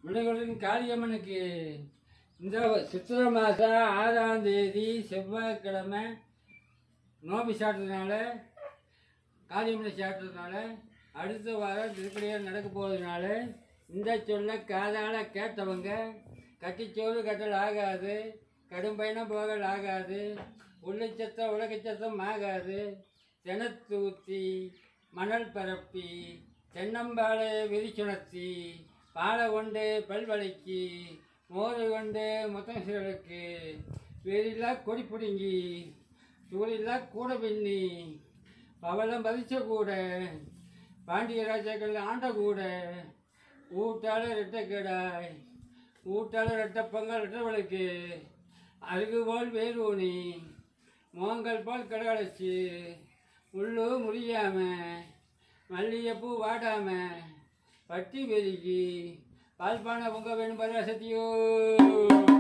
முன்னகுளத்தின் காளியம்மனுக்கு இந்த சித்திரை மாதம் ஆறாம் தேதி செவ்வாய்க்கிழமை நோம்பி சாட்டுறதுனால காளியம்மனை சாட்டுறதுனால அடுத்த வாரம் திருப்படியாக நடக்க போகிறதுனால இந்த சொல்ல காதால் கேட்டவங்க கட்டிச்சோறு கட்டல் ஆகாது கடும் பயணம் போகல் ஆகாது உள்ளச்சத்தம் உலகச்சத்தம் ஆகாது தெனத்தூத்தி மணல் பரப்பி தென்னம்பாலை விரிச்சுணர்த்தி பாலை கொண்டு பல்வளைக்கு மோரை கொண்டு மொத்தம் சிலருக்கு வேறில்லா கொடி பிடுங்கி சூழில்லா கூட பின்னி பவளம் பதிச்ச கூட பாண்டிய ராஜாக்கள் ஆண்ட கூட ஊட்டால ரெட்டை கேடாய் ஊட்டால ரெட்டை பொங்கல் ரெட்டை விளக்கு அருகு போல் வேரூனி மோங்கல் போல் கடகடைச்சு முள்ளு முடியாம மல்லிகைப்பூ வாடாம பட்டி பெருகி பால்பானை பொங்க வேணும் பராசத்தியோ